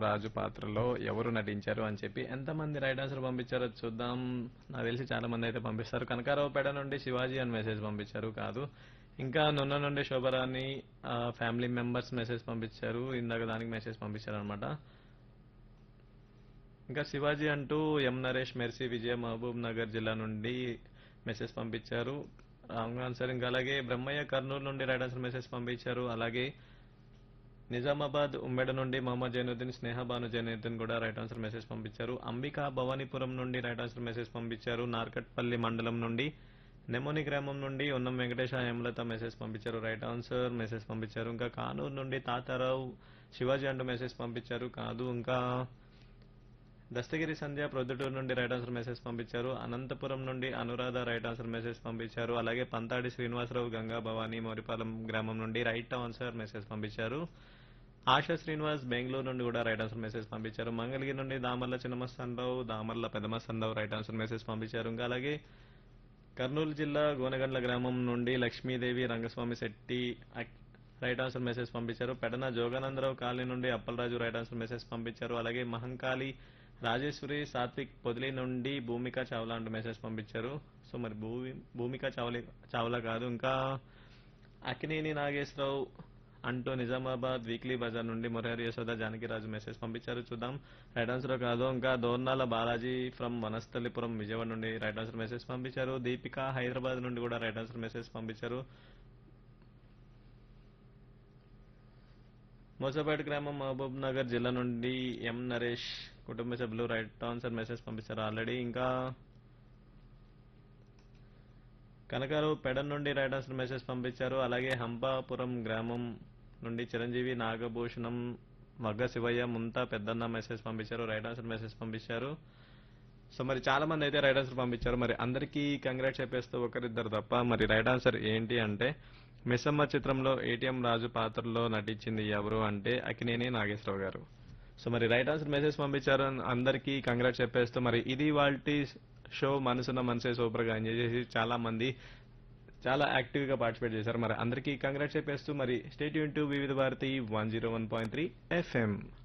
రాజు పాత్రలో ఎవరు నటించారు అని చెప్పి ఎంతమంది రైట్ ఆన్సర్ పంపించారో చూద్దాం నాకు తెలిసి చాలా మంది అయితే పంపిస్తారు కనకారావుపేట నుండి శివాజీ అని మెసేజ్ పంపించారు కాదు ఇంకా నున్న నుండి శోభరాని ఫ్యామిలీ మెంబర్స్ మెసేజ్ పంపించారు ఇందాక దానికి మెసేజ్ పంపించారు అనమాట ఇంకా శివాజీ అంటూ M Naresh Mercy Vijaya Mahabubnagar జిల్లా నుండి మెసేజ్ పంపించారు రాంగ్ ఆన్సర్ ఇంకా అలాగే బ్రహ్మయ్య కర్నూలు నుండి రైట్ ఆన్సర్ మెసేజ్ పంపించారు అలాగే నిజామాబాద్ ఉమ్మెడ నుండి మొహమ్మద్ జైనుద్దీన్ స్నేహ భాను జైనుద్దీన్ కూడా రైట్ ఆన్సర్ మెసేజ్ పంపించారు అంబికా భవానీపురం నుండి రైట్ ఆన్సర్ మెసేజ్ పంపించారు నార్కట్పల్లి మండలం నుండి నెమోని గ్రామం నుండి ఉన్నం వెంకటేశ హేమలత మెసేజ్ పంపించారు రైట్ ఆన్సర్ మెసేజ్ పంపించారు ఇంకా కానూరు నుండి తాతారావు శివాజీ అంటూ మెసేజ్ పంపించారు కాదు ఇంకా దస్తగిరి సంధ్య ప్రొద్దుటూరు నుండి రైట్ ఆన్సర్ మెసేజ్ పంపించారు అనంతపురం నుండి అనురాధ రైట్ ఆన్సర్ మెసేజ్ పంపించారు అలాగే పంతాడి శ్రీనివాసరావు గంగా భవానీ మోరిపాలెం గ్రామం నుండి రైట్ ఆన్సర్ మెసేజ్ పంపించారు ఆశా శ్రీనివాస్ బెంగళూరు నుండి కూడా రైట్ ఆన్సర్ మెసేజ్ పంపించారు మంగళగిరి నుండి Damarla Chinnamastanarao Damarla Pedamastanarao right answer message పంపించారు ఇంకా అలాగే కర్నూలు జిల్లా గోనగండ్ల గ్రామం నుండి లక్ష్మీదేవి రంగస్వామి శెట్టి అక్- రైట్ ఆన్సర్ మెసేజ్ పంపించారు పెడన జోగానందరావు కాలనీ నుండి అప్పలరాజు రైట్ ఆన్సర్ మెసేజ్ పంపించారు అలాగే మహంకాళి రాజేశ్వరి సాత్విక్ పొదిలి నుండి భూమిక చావ్లా అంటూ మెసేజ్ పంపించారు సో మరి భూమి భూమిక చావలి చావ్లా కాదు ఇంకా అక్కినేని నాగేశ్వరరావు అంటూ నిజామాబాద్ వీక్లీ బజార్ నుండి మురహరి యశోద జానకిరాజు మెసేజ్ పంపించారు చూద్దాం రైట్ ఆన్సర్ కాదు ఇంకా దోర్నాల బాలాజీ ఫ్రమ్ వనస్థలిపురం విజయవాడ నుండి రైట్ ఆన్సర్ మెసేజ్ పంపించారు దీపిక హైదరాబాద్ నుండి కూడా రైట్ ఆన్సర్ మెసేజ్ పంపించారు మోసపేట గ్రామం మహబూబ్ నగర్ జిల్లా నుండి ఎం నరేష్ కుటుంబ సభ్యులు రైట్ ఆన్సర్ మెసేజ్ పంపించారు ఆల్రెడీ ఇంకా కనకారావు పెడన్ నుండి రైట్ ఆన్సర్ మెసేజ్ పంపించారు అలాగే హంపాపురం గ్రామం నుండి చిరంజీవి నాగభూషణం మగ్గ శివయ్య ముంతా పెద్దన్న మెసేజ్ పంపించారు రైట్ ఆన్సర్ మెసేజ్ పంపించారు సో మరి చాలా మంది అయితే రైట్ ఆన్సర్ పంపించారు మరి అందరికీ కంగ్రాట్స్ చెప్పేస్తూ ఒకరిద్దరు తప్ప మరి రైట్ ఆన్సర్ ఏంటి అంటే మిస్సమ్మ చిత్రంలో ఏటీఎం రాజు పాత్రలో నటించింది ఎవరు అంటే అకినేని నాగేశ్వరరావు గారు సో మరి రైట్ ఆన్సర్ మెసేజ్ పంపించారు అందరికీ కంగ్రాట్స్ చెప్పేస్తూ మరి ఇది వాళ్ళ షో మనసున్న మనసే సూపర్ గా ఎంజాయ్ చేసి చాలా మంది చాలా యాక్టివ్ గా పార్టిసిపేట్ చేశారు మరి అందరికీ కంగ్రాట్స్ చెప్పేస్తూ మరి స్టేట్ యూన్ to Vividh Bharati one zero one point three FM